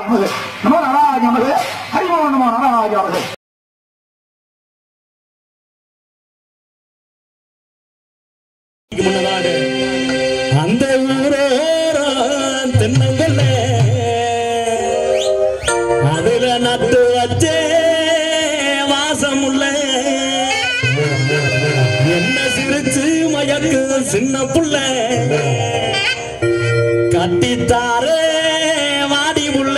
நமது நமோ நாராஜ நமது ஹரிமோ நமோ நாராஜ நமது முன்னதாக அந்த ஊரோரம் தென்னங்கொல்ல அதுல நட்டு வச்சே வாசம் உள்ள என்ன சிரிச்சு மயக்கு சின்ன புள்ள கட்டித்தாரே வாடி புள்ள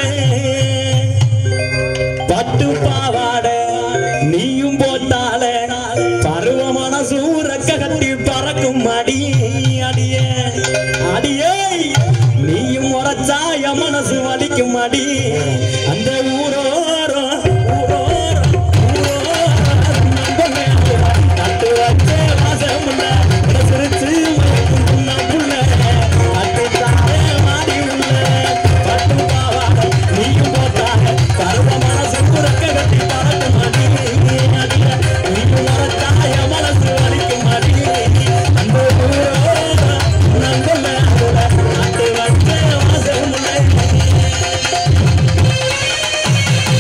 பட்டு பாவாட நீயும் போட்டால பருவமான சூரக்க கட்டி பறக்கும் அடி அடியே அடியே நீயும் உரைச்சாய மனசு வலிக்கும் அடி அந்த ஊரோரம் ஊரோரம் ஊரோரம் நம்பமே நட்டு வச்சே வாசம் உள்ள சிரிச்சு மயக்கும் புள்ள புள்ள கட்டித்தாரே மாடி உள்ள பட்டு பாவாட நீயும் போட்டால பருவமான சூரக்க கட்டி பறக்கும் அடி அடியே நீயும் உரைச்சாய மனசு வலிக்கும் அடி அந்த ஊரோரம் நம்பமே நட்டு வச்சே வாசம் உள்ள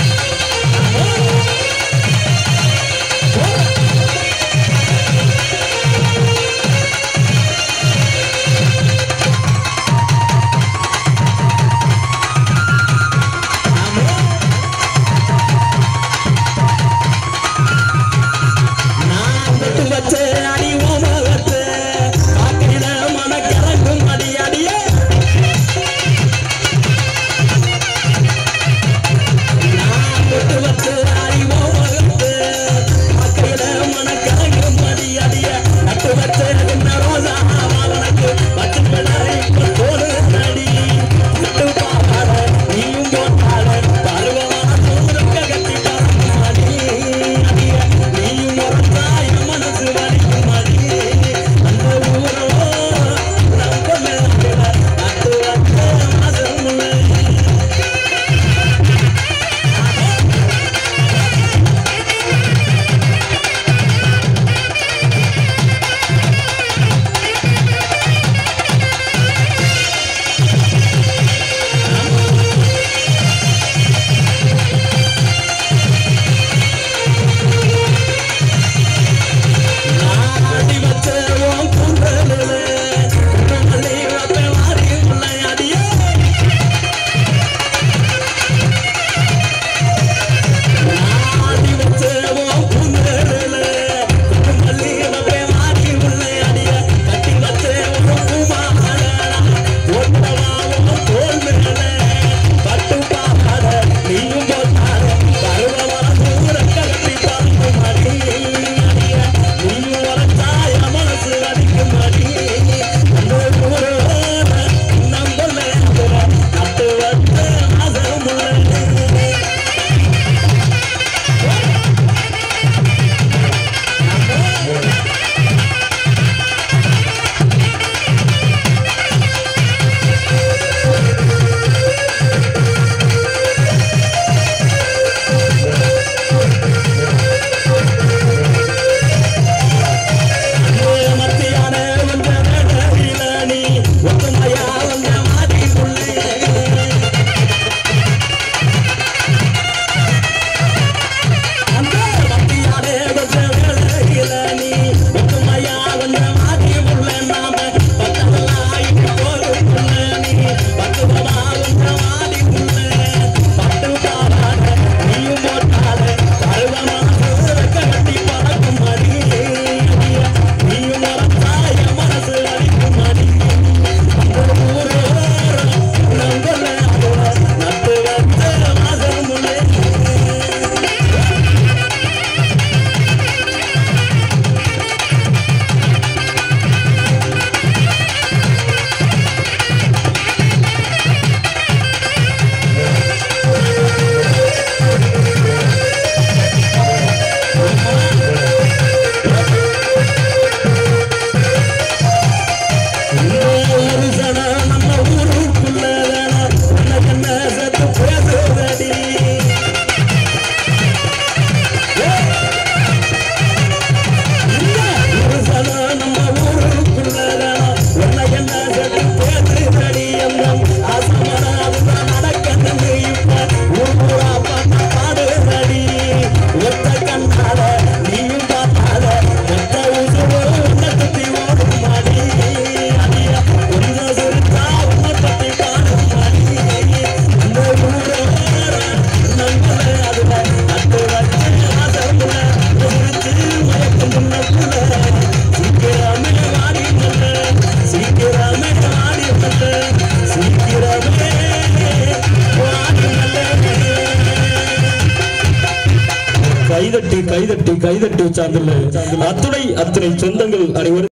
கைதட்டி கைதட்டி கைதட்டி சார்ந்துள்ள அத்துணை அத்தனை சொந்தங்கள் அனைவரும்